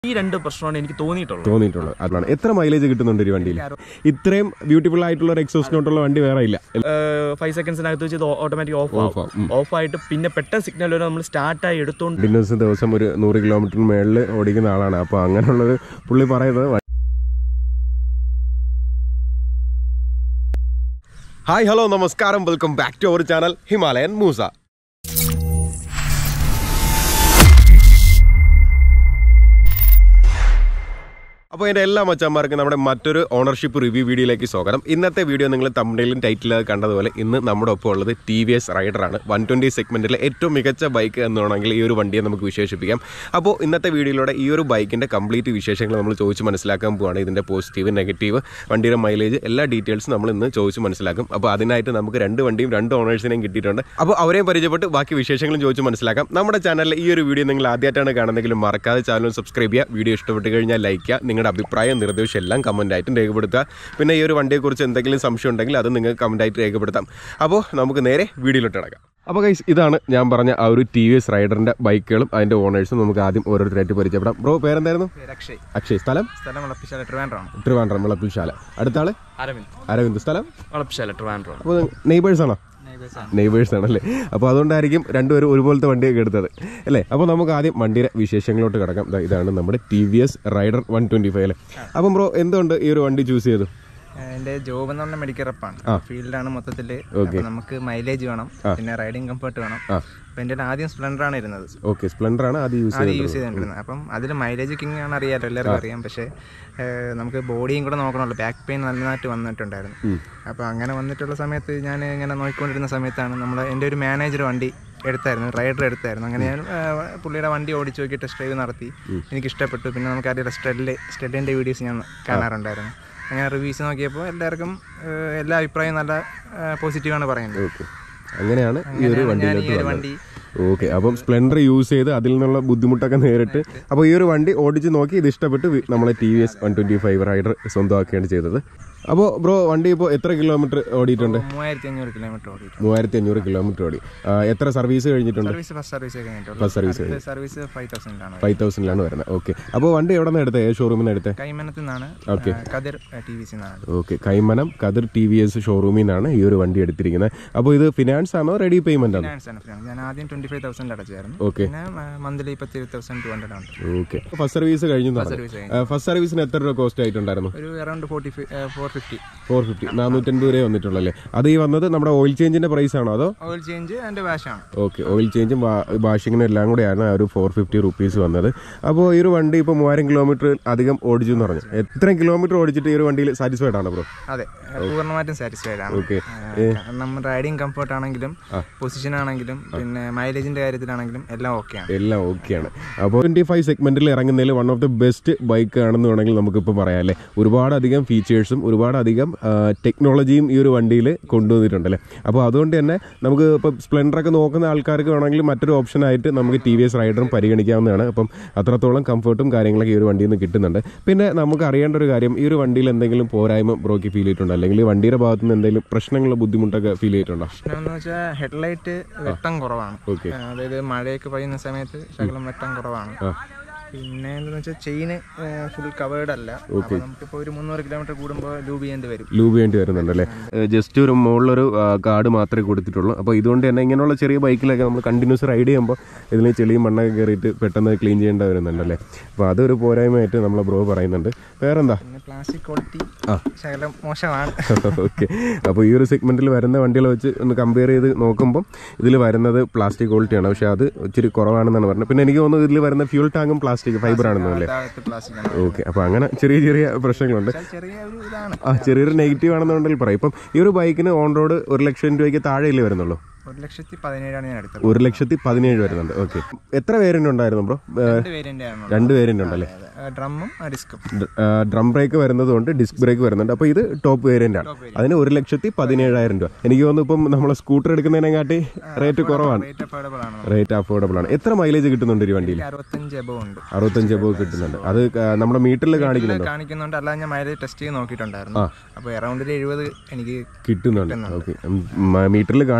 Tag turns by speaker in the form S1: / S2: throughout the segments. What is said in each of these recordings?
S1: ഈ രണ്ട് പ്രശ്നമാണ് എനിക്ക് തോന്നിയിട്ടുള്ളത്
S2: തോന്നിയിട്ടുള്ളത് അതാണ് എത്ര മൈലേജ് കിട്ടുന്നുണ്ട് ഒരു വണ്ടിയിൽ ഇത്രയും ബ്യൂട്ടിഫുൾ ആയിട്ടുള്ള ഒരു എക്സോസ് നോട്ടുള്ള വണ്ടി വേറെ ഇല്ല
S1: ഫൈവ് സെക്കൻഡ്സിനകത്ത് വെച്ച് ഇത് ഓട്ടോമാറ്റിക് ഓഫ്
S2: Off ആവും.
S1: ആവും ഓഫ് ആയിട്ട് പിന്നെ പെട്ടെന്ന് സിഗ്നൽ വരെ നമ്മൾ സ്റ്റാർട്ടായി എടുത്തോണ്ട്
S2: കണ്ടിന്യൂസ് ദിവസം ഒരു നൂറ് കിലോമീറ്റർ മേളിൽ ഓടിക്കുന്ന ആളാണ് അപ്പോൾ അങ്ങനെയുള്ളത് പുള്ളി പറയുന്നത് ഹായ് ഹലോ നമസ്കാരം welcome back to our channel Himalayan Moosa അപ്പോൾ എൻ്റെ എല്ലാ മച്ചന്മാർക്കും നമ്മുടെ മറ്റൊരു ഓണർഷിപ്പ് റിവ്യൂ വീഡിയോയിലേക്ക് സ്വാഗതം ഇന്നത്തെ വീഡിയോ നിങ്ങൾ തമിഴിലും ടൈറ്റിൽ കണ്ടതുപോലെ ഇന്ന് നമ്മുടെ ഒപ്പം ഉള്ളത് ടി വി എസ് റൈഡറാണ് വൺ ട്വൻറ്റി സെഗ്മെൻറ്റിലെ ഏറ്റവും മികച്ച ബൈക്ക് എന്ന് വേണമെങ്കിൽ ഈ ഒരു വണ്ടിയെ നമുക്ക് വിശേഷിപ്പിക്കാം അപ്പോൾ ഇന്നത്തെ വീഡിയോയിലൂടെ ഈ ഒരു ബൈക്കിൻ്റെ കംപ്ലീറ്റ് വിശേഷങ്ങൾ നമ്മൾ ചോദിച്ച് മനസ്സിലാക്കാൻ പോവാണ് ഇതിൻ്റെ പോസിറ്റീവ് നെഗറ്റീവ് വണ്ടിയുടെ മൈലേജ് എല്ലാ ഡീറ്റെയിൽസും നമ്മൾ ഇന്ന് ചോദിച്ച് മനസ്സിലാക്കും അപ്പോൾ അതിനായിട്ട് നമുക്ക് രണ്ട് വണ്ടിയും രണ്ട് ഓണേഴ്സിനെയും കിട്ടിയിട്ടുണ്ട് അപ്പോൾ അവരെയും പരിചയപ്പെട്ട് ബാക്കി വിശേഷങ്ങളും ചോദിച്ച് മനസ്സിലാക്കാം നമ്മുടെ ചാനലിൽ ഈ ഒരു വീഡിയോ നിങ്ങൾ ആദ്യമായിട്ടാണ് കാണുന്നതെങ്കിലും മറക്കാതെ ചാനൽ സബ്സ്ക്രൈബ് ചെയ്യുക വീഡിയോ ഇഷ്ടപ്പെട്ട് കഴിഞ്ഞാൽ ലൈക്ക് ചെയ്യുക നിങ്ങളുടെ അഭിപ്രായം നിർദ്ദേശം എല്ലാം കമൻ്റ് ആയിട്ടും രേഖപ്പെടുത്തുക പിന്നെ ഈ ഒരു വണ്ടിയെക്കുറിച്ച് എന്തെങ്കിലും സംശയം ഉണ്ടെങ്കിൽ അത് നിങ്ങൾക്ക് കമൻ്റ് ആയിട്ട് രേഖപ്പെടുത്താം അപ്പോൾ നമുക്ക് നേരെ വീഡിയോയിലോട്ട് കിടക്കാം അപ്പോൾ ഗൈസ് ഇതാണ് ഞാൻ പറഞ്ഞ ആ ഒരു ടി വി എസ് റൈഡറിൻ്റെ ബൈക്കുകളും അതിൻ്റെ ഓണേഴ്സും നമുക്ക് ആദ്യം ഓരോരുത്തരായിട്ട് പരിചയപ്പെടാം ബ്രോ പേരെന്തായിരുന്നു
S1: അക്ഷയ്
S2: അക്ഷയ് സ്ഥലം
S1: സ്ഥലം വളപ്പിശാല ട്രിവാൻഡ്രമാണ്
S2: ട്രിവാൻഡ്രം വിളപ്പിൽശാല അടുത്ത ആള്
S1: അരവിന്ദ്
S2: അരവിന്ദ് സ്ഥലം
S1: വളപ്പിശാല ട്രിവാൻഡ്രമാണ്
S2: അപ്പോൾ നെയ്ബേഴ്സ് ആണോ നെയ്ബേഴ്സ് ആണല്ലേ അപ്പോൾ അതുകൊണ്ടായിരിക്കും രണ്ടുപേരും ഒരുപോലത്തെ വണ്ടിയൊക്കെ എടുത്തത് അല്ലേ അപ്പോൾ നമുക്ക് ആദ്യം വണ്ടിയുടെ വിശേഷങ്ങളോട്ട് കിടക്കാം ദാ ഇതാണ് നമ്മുടെ T V S rider one twenty five അല്ലേ അപ്പം ബ്രോ എന്തുകൊണ്ട് ഈ ഒരു വണ്ടി ചൂസ് ചെയ്തു
S3: എന്റെ ജോബ് എന്ന് പറഞ്ഞാൽ മെഡിക്കൽ റപ്പാണ് ഫീൽഡാണ് മൊത്തത്തില്
S2: Okay.
S3: അപ്പൊ നമുക്ക് മൈലേജ് വേണം പിന്നെ റൈഡിങ് കംഫർട്ട് വേണം
S2: ആ.
S3: അപ്പൊ എന്റെ ആദ്യം സ്പ്ലെൻഡർ ആണ് ഇരുന്നത്
S2: ഓക്കെ സ്പ്ലെൻഡർ ആണ് ആദ്യം യൂസ്
S3: ആദ്യം
S2: ചെയ്തത്
S3: യൂസ് ചെയ്തിട്ടുണ്ടായിരുന്നത് അപ്പം അതിൽ മൈലേജ് കിങ് ആണ് അറിയാലോ എല്ലാവർക്കും അറിയാം പക്ഷേ ഏഹ്, നമുക്ക് ബോഡിയും കൂടെ നോക്കണമല്ലോ ബാക്ക് പെയിൻ നന്നായിട്ട് വന്നിട്ടുണ്ടായിരുന്നു അപ്പോൾ അങ്ങനെ വന്നിട്ടുള്ള സമയത്ത് ഞാൻ ഇങ്ങനെ നോക്കിക്കൊണ്ടിരുന്ന സമയത്താണ് നമ്മൾ എൻ്റെ ഒരു മാനേജർ വണ്ടി എടുത്തായിരുന്നു റൈഡർ എടുത്തായിരുന്നു അങ്ങനെ ഞാൻ ഏഹ്, പുള്ളിയുടെ വണ്ടി ഓടിച്ച് നോക്കി ടെസ്റ്റ് ഡ്രൈവ് നടത്തി എനിക്ക് ഇഷ്ടപ്പെട്ടു പിന്നെ നമുക്കറിയാം സ്റ്റെഡിൽ സ്റ്റെഡിൻ്റെ വീഡിയോസ് ഞാൻ കാണാറുണ്ടായിരുന്നു അങ്ങനെ റിവ്യൂസ് നോക്കിയപ്പോൾ എല്ലാവർക്കും ഏഹ്, എല്ലാ അഭിപ്രായവും നല്ല പോസിറ്റീവാണ് പറയുന്നത്
S2: ഓക്കെ അങ്ങനെയാണ് ഈ ഒരു
S3: അങ്ങനെയാണ് ഞാൻ ഈ
S2: വണ്ടിയിലോട്ട്
S3: ഒരു
S2: വന്നത്
S3: വണ്ടി
S2: ഓക്കെ അപ്പം സ്പ്ലെൻഡർ യൂസ് ചെയ്ത് അതിൽ നിന്നുള്ള ബുദ്ധിമുട്ടൊക്കെ നേരിട്ട് അപ്പോൾ ഈ ഒരു വണ്ടി ഓടിച്ച് നോക്കി ഇത് ഇഷ്ടപ്പെട്ട് വി- നമ്മളെ T V S one twenty five rider സ്വന്തമാക്കുകയാണ് ചെയ്തത് അപ്പോൾ ബ്രോ വണ്ടി ഇപ്പോൾ എത്ര കിലോമീറ്റർ ഓടിയിട്ടുണ്ട്
S3: മൂവായിരത്തി അഞ്ഞൂറ് കിലോമീറ്റർ ഓടിയിട്ടുണ്ട്
S2: മൂവായിരത്തി അഞ്ഞൂറ് കിലോമീറ്റർ ഓടി ആ, എത്ര സർവീസ് കഴിഞ്ഞിട്ടുണ്ട്
S3: സർവീസ് ഫസ്റ്റ് സർവീസ് കഴിഞ്ഞിട്ടുള്ളൂ
S2: ഫസ്റ്റ് സർവീസ്
S3: അടുത്ത സർവീസ് ഫൈവ് തൗസൻഡ് ആണ്
S2: ഫൈവ് തൗസൻഡിലാണ് വരുന്നത് ഓക്കെ അപ്പോൾ വണ്ടി എവിടെ നിന്ന് എടുത്തത് ഏത് ഷോറൂമിൽ നിന്ന് എടുത്തത്
S3: കൈമനത്തിൽ നിന്നാണ്
S2: Okay.
S3: ആ, കതിർ ടി വി സിന്നാണ്
S2: okay Kaimanam Kathir T V S ഷോറൂമിൽ നിന്നാണ് ഈ ഒരു വണ്ടി എടുത്തിരിക്കുന്നത് അപ്പോൾ ഇത് ഫിനാൻസ് ആണോ റെഡി പേയ്മെന്റ് ആണോ
S3: ഫിനാൻസ് ആണ് ഫിനാൻസ് ഞാൻ ആദ്യം ട്വന്റി ഫൈവ് തൗസൻഡ് അടച്ചായിരുന്നു
S2: ഓക്കെ
S3: പിന്നെ മന്ത്ലി പത്ത് തൗസൻഡ് ടു ഹൺഡ്രഡ് ആണ്
S2: ഓക്കെ ഫസ്റ്റ് സർവീസ് കഴിഞ്ഞു
S3: സർവീസ് കഴിഞ്ഞു
S2: ഫസ്റ്റ് സർവീസിന് എത്ര രൂപ കോസ്റ്റ് ആയിട്ടുണ്ടായിരുന്നു
S3: ഒരു around forty four fifty
S2: four fifty നാനൂറ്റൻപത് രൂപ വന്നിട്ടുള്ളല്ലേ അത് ഈ വന്നത് നമ്മുടെ ഓയിൽ ചേഞ്ചിന്റെ പ്രൈസ് ആണോ അതോ
S3: ഓയിൽ ചേഞ്ച് ആൻഡ് വാഷാണ്
S2: ഓക്കെ ഓയിൽ ചേഞ്ചും വാഷിങ്ങിനും എല്ലാം കൂടെയാണ് ആ ഒരു ഫോർ ഫിഫ്റ്റി റുപ്പീസ് വന്നത് അപ്പോൾ ഈ ഒരു വണ്ടി ഇപ്പോൾ മൂവായിരം കിലോമീറ്റർ അധികം ഓടിച്ചു എന്ന് പറഞ്ഞു എത്രയും കിലോമീറ്റർ ഓടിച്ചിട്ട് ഈ ഒരു വണ്ടിയിൽ സാറ്റിസ്ഫൈഡ് ആണ് ബ്രോ
S3: അതെ പൂർണ്ണമായിട്ടും സാറ്റിസ്ഫൈഡ് ആണ്
S2: ഓക്കെ
S3: ആ, കാരണം റൈഡിങ് കംഫർട്ട് ആണെങ്കിലും പൊസിഷൻ ആണെങ്കിലും പിന്നെ മൈലേജിന്റെ കാര്യത്തിലാണെങ്കിലും എല്ലാം ഓക്കെയാണ്
S2: എല്ലാം ഓക്കെയാണ് അപ്പോൾ ട്വൻറ്റി ഫൈവ് സെഗ്മെന്റിൽ ഇറങ്ങുന്നതിൽ one of the best bike ആണെന്ന് വേണമെങ്കിൽ നമുക്കിപ്പോൾ പറയാം അല്ലേ ഒരുപാട് അധികം ഫീച്ചേഴ്സും ഒരുപാട് അധികം ടെക്നോളജിയും ഈ ഒരു വണ്ടിയിൽ കൊണ്ടുവന്നിട്ടുണ്ടല്ലേ അപ്പോൾ അതുകൊണ്ട് തന്നെ നമുക്ക് ഇപ്പോൾ സ്പ്ലെൻഡറൊക്കെ നോക്കുന്ന ആൾക്കാർക്ക് വേണമെങ്കിൽ മറ്റൊരു ഓപ്ഷനായിട്ട് നമുക്ക് ടി വി എസ് റൈഡറും പരിഗണിക്കാവുന്നതാണ് അപ്പം അത്രത്തോളം കംഫർട്ടും കാര്യങ്ങളൊക്കെ ഈ ഒരു വണ്ടിയിൽ നിന്ന് കിട്ടുന്നുണ്ട് പിന്നെ നമുക്ക് അറിയേണ്ട ഒരു കാര്യം ഈ ഒരു വണ്ടിയിൽ എന്തെങ്കിലും പോരായ്മ ബ്രോക്ക് ഫീൽ ചെയ്തിട്ടുണ്ടോ അല്ലെങ്കിൽ വണ്ടിയുടെ ഭാഗത്ത് നിന്ന് എന്തെങ്കിലും പ്രശ്നങ്ങളോ ബുദ്ധിമുട്ടൊക്കെ ഫീൽ ചെയ്തിട്ടുണ്ടോ
S3: എന്ന് വെച്ചാൽ ഹെഡ്ലൈറ്റ് വെട്ടം കുറവാണ്
S2: ഓക്കെ
S3: ആ, അതായത് മഴയൊക്കെ പെയ്യുന്ന സമയത്ത് ശകലം വെട്ടം കുറവാണ് പിന്നെ എന്താന്ന് വെച്ചാൽ ചെയിന് ഫുൾ കവേർഡ് അല്ല അപ്പൊ നമുക്കിപ്പോ ഒരു മുന്നൂറ് കിലോമീറ്റർ കൂടുമ്പോൾ ലൂബ് ചെയ്യേണ്ടി വരും
S2: ലൂബ് ചെയ്യേണ്ടി വരുന്നുണ്ടല്ലേ ജസ്റ്റ് ഒരു മുകളിലൊരു കാർഡ് മാത്രമേ കൊടുത്തിട്ടുള്ളൂ അപ്പോൾ ഇതുകൊണ്ട് തന്നെ ഇങ്ങനെയുള്ള ചെറിയ ബൈക്കിലൊക്കെ നമ്മൾ കണ്ടിന്യൂസ് റൈഡ് ചെയ്യുമ്പോൾ ഇതിൽ ചെളിയും മണ്ണൊക്കെ കയറിയിട്ട് പെട്ടെന്ന് ക്ലീൻ ചെയ്യേണ്ടി വരുന്നുണ്ടല്ലേ അപ്പോൾ അതൊരു പോരായ്മയായിട്ട് നമ്മളെ ബ്രോ പറയുന്നുണ്ട് വേറെന്താ
S3: പിന്നെ പ്ലാസ്റ്റിക് ക്വാളിറ്റി ശകലം മോശമാണ്
S2: ഓക്കെ അപ്പോൾ ഈ ഒരു സെഗ്മെന്റിൽ വരുന്ന വണ്ടികൾ വെച്ച് ഒന്ന് കമ്പയർ ചെയ്ത് നോക്കുമ്പോൾ ഇതിൽ വരുന്നത് പ്ലാസ്റ്റിക് ക്വാളിറ്റിയാണ് പക്ഷേ അത് ഇച്ചിരി കുറവാണെന്നാണ് പറഞ്ഞത് പിന്നെ എനിക്ക് തോന്നുന്നു ഇതിൽ വരുന്ന ഫ്യൂൽ ടാങ്കും പ്ലാസ്റ്റിക് ഫൈബർ ആണെന്ന് അല്ലേ
S3: താഴത്ത് പ്ലാസ്റ്റിക് ആണ്
S2: ഓക്കെ അപ്പോൾ അങ്ങനെ ചെറിയ ചെറിയ പ്രശ്നങ്ങളുണ്ട്
S3: പക്ഷേ ചെറിയ ഒരു ഇതാണ്
S2: ആ ചെറിയൊരു നെഗറ്റീവ് ആണെന്നുണ്ടെങ്കിൽ പറയാം ഇപ്പം ഈ ഒരു ബൈക്കിന് ഓൺ റോഡ് ഒരു ലക്ഷം രൂപയ്ക്ക് താഴെയല്ലേ വരുന്നുള്ളൂ
S3: ഒരു ലക്ഷത്തി പതിനേഴാണ് ഞാൻ എടുത്തത്
S2: ഒരു ലക്ഷത്തി പതിനേഴ് വരുന്നുണ്ട് ഓക്കെ എത്ര വേരിയന്റ് ഉണ്ടായിരുന്നു ബ്രോ
S3: രണ്ട് വേരിയന്റ് ആണ്
S2: രണ്ട് വേരിയന്റ് ഉണ്ടല്ലേ
S3: ഡ്രമ്മും ഡിസ്കും
S2: ഡ്രം ബ്രേക്ക് വരുന്നതുകൊണ്ട് ഡിസ്ക് ബ്രേക്ക് വരുന്നുണ്ട് അപ്പോൾ ഇത് ടോപ്പ് വേരിയന്റ് ആണ് അതിന് ഒരു ലക്ഷത്തി പതിനേഴായിരം രൂപ എനിക്ക് തോന്നുന്നു ഇപ്പം നമ്മൾ സ്കൂട്ടർ എടുക്കുന്നതിനെക്കാട്ടി റേറ്റ് കുറവാണ്
S3: റേറ്റ് അഫോർഡബിൾ ആണ്
S2: റേറ്റ് അഫോർഡബിൾ ആണ് എത്ര മൈലേജ് കിട്ടുന്നുണ്ട് ഈ വണ്ടിയിൽ
S3: അറുപത്തഞ്ച് എബോ ഉണ്ട്
S2: അറുപത്തഞ്ച് എബോ കിട്ടുന്നുണ്ട് അത് ക- നമ്മുടെ മീറ്ററിൽ കാണിക്കുന്നുണ്ടോ
S3: കാണിക്കുന്നുണ്ട് അല്ലാതെ ഞാൻ മൈലേജ് ടെസ്റ്റ് ചെയ്ത് നോക്കിയിട്ടുണ്ടായിരുന്നു അപ്പൊ അറൗണ്ട് ഒരു എഴുപത് എനിക്ക്
S2: കിട്ടുന്നുണ്ട് ഓക്കെ മീറ്ററിൽ കാണിക്കുന്നതിനെക്കാട്ടി